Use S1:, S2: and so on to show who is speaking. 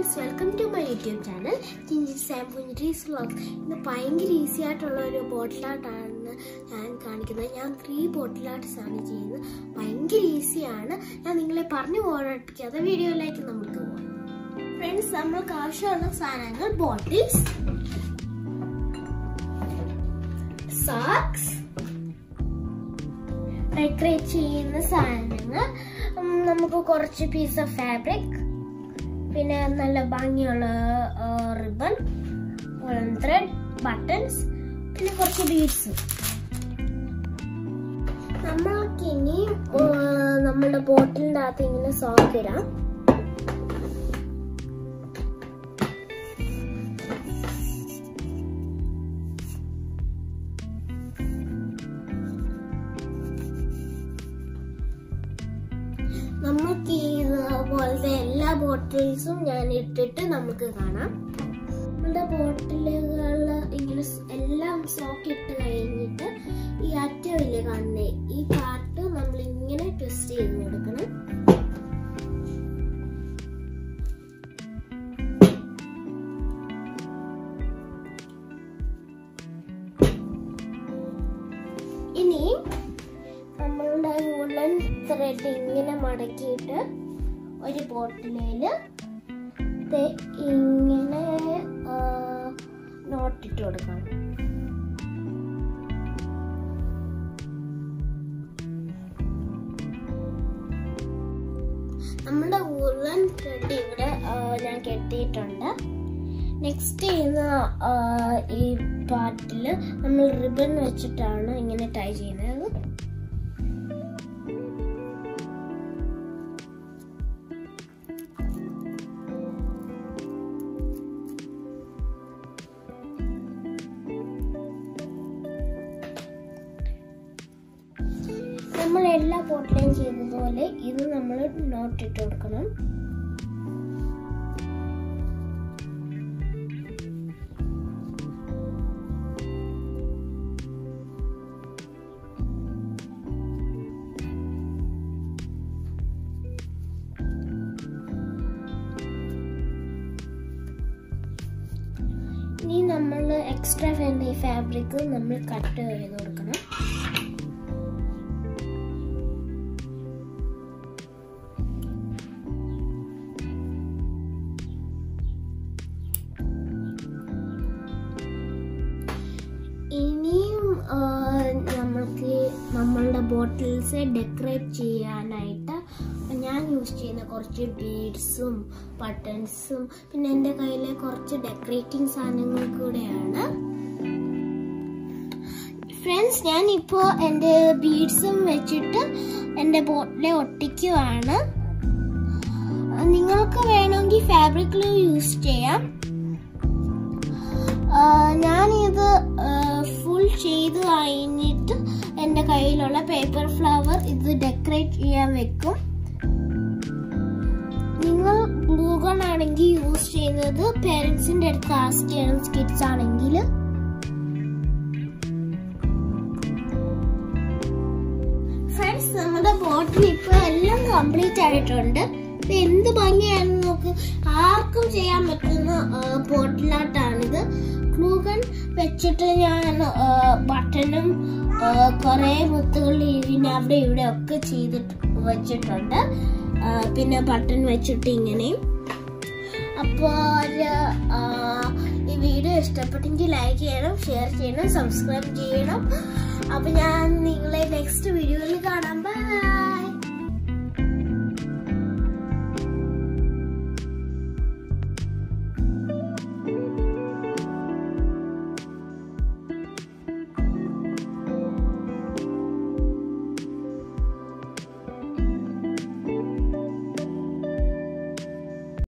S1: friends welcome to my YouTube channel ജിഞ്ചി സാംപുഞ്ചീസ് vlogs ഇന്ന് ഭയങ്കര ഈസി ആയിട്ടുള്ള ഒരു ബോട്ടിൽ ആർട്ടാണ് ഞാൻ കാണിക്കുന്നത് ഞാൻ ത്രീ ബോട്ടിൽ ആർട്ട്സ് ആണ് ചെയ്യുന്നത് ഭയങ്കര ഈസിയാണ് ഞാൻ നിങ്ങളെ പറഞ്ഞു ഓർമ്മിപ്പിക്കാതെ വീഡിയോയിലേക്ക് നമുക്ക് പോകാം ഫ്രണ്ട്സ് നമ്മൾക്ക് ആവശ്യമുള്ള സാധനങ്ങൾ ബോട്ടിൽസ് സോക്സ് ഡെക്കറേറ്റ് ചെയ്യുന്ന സാധനങ്ങൾ ഉം, നമുക്ക് കുറച്ച് പീസ് ഓഫ് ഫാബ്രിക് പിന്നെ നല്ല ഭംഗിയുള്ള റിബൺ ത്രെഡ് ബട്ടൺസ് പിന്നെ കുറച്ച് ബീഡ്സ് നമ്മൾക്ക് ഇനി നമ്മളുടെ ബോട്ടിലിൻ്റെ അകത്ത് ഇങ്ങനെ സോക്ക് ഇടാം നമുക്ക് ഈ പോലത്തെ എല്ലാ ബോട്ടിൽസും ഞാൻ ഇട്ടിട്ട് നമുക്ക് കാണാം നമ്മുടെ ബോട്ടിലുകൾ ഇങ്ങനെ സ് എല്ലാം സോക്ക് ഇട്ട് കഴിഞ്ഞിട്ട് ഈ അറ്റമില്ലേ കാണുന്നേ ഈ പാർട്ട് നമ്മൾ ഇങ്ങനെ ട്വിസ്റ്റ് ചെയ്ത് കൊടുക്കണം ഇനി നമ്മളുടെ വുളൻ ത്രെഡ് ഇങ്ങനെ മടക്കിയിട്ട് ഒരു ബോട്ടിലേല് ദേ ഇങ്ങനെ നോട്ടിട്ട് കൊടുക്കണം നമ്മുടെ വുളൻ ത്രെഡ് ഇവിടെ ആ, ഞാൻ കെട്ടിയിട്ടുണ്ട് നെക്സ്റ്റ് ചെയ്യുന്ന ആ, ഈ പാർട്ടിൽ നമ്മൾ റിബൺ വെച്ചിട്ടാണ് ഇങ്ങനെ ടൈ ചെയ്യുന്നത് നമ്മൾ എല്ലാ പോട്ടിലും ചെയ്തതുപോലെ ഇത് നമ്മൾ നോട്ട് ഇട്ട് കൊടുക്കണം ഇനി നമ്മൾ എക്സ്ട്രാ വേണ്ട ഈ ഫാബ്രിക് നമ്മൾ കട്ട് ചെയ്ത് കൊടുക്കണം ഇനിയും ആ, നമ്മൾക്ക് നമ്മളുടെ ബോട്ടിൽസ് ഡെക്കറേറ്റ് ചെയ്യാനായിട്ട് ഞാൻ യൂസ് ചെയ്യുന്ന കുറച്ച് ബീഡ്സും ബട്ടൺസും പിന്നെ എൻ്റെ കയ്യിലെ കുറച്ച് ഡെക്കറേറ്റിംഗ് സാധനങ്ങൾ കൂടെയാണ് ഫ്രണ്ട്സ് ഞാൻ ഇപ്പോൾ എൻ്റെ ബീഡ്സും വെച്ചിട്ട് എൻ്റെ ബോട്ടിലെ ഒട്ടിക്കുവാണ് നിങ്ങൾക്ക് വേണമെങ്കിൽ ഫാബ്രിക്കിൽ യൂസ് ചെയ്യാം ആ, ഞാനിത് ഫുൾ ചെയ്ത് കഴിഞ്ഞിട്ട് എൻ്റെ കയ്യിലുള്ള പേപ്പർ ഫ്ലവർ ഇത് ഡെക്കറേറ്റ് ചെയ്യാൻ വെക്കും നിങ്ങൾ ഗ്ലൂഗൺ ആണെങ്കിൽ യൂസ് ചെയ്യുന്നത് പേരൻസിൻ്റെ അടുത്ത് ആസ്ക് ചെയ്യണം കിഡ്സ് ആണെങ്കിൽ ഫ്രണ്ട്സ് നമ്മുടെ ബോട്ടിൽ ഇപ്പൊ എല്ലാം കംപ്ലീറ്റ് ആയിട്ടുണ്ട് ഇത് എന്ത് ഭംഗിയാണെന്ന് നോക്ക് ആർക്കും ചെയ്യാൻ പറ്റുന്ന ബോട്ടിലാട്ടാണിത് ഗ്ലൂഗൺ വെച്ചിട്ട് ഞാൻ ബട്ടണും കുറെ മുത്തുകൾ ഇതിന് അവിടെ ഇവിടെ ഒക്കെ ചെയ്തിട്ട് വെച്ചിട്ടുണ്ട് ആ, പിന്നെ ബട്ടൺ വെച്ചിട്ട് ഇങ്ങനെയും അപ്പോൾ ഈ വീഡിയോ ഇഷ്ടപ്പെട്ടെങ്കിൽ ലൈക്ക് ചെയ്യണം ഷെയർ ചെയ്യണം സബ്സ്ക്രൈബ് ചെയ്യണം അപ്പൊ ഞാൻ നിങ്ങളെ നെക്സ്റ്റ് വീഡിയോയിൽ കാണാം ബൈ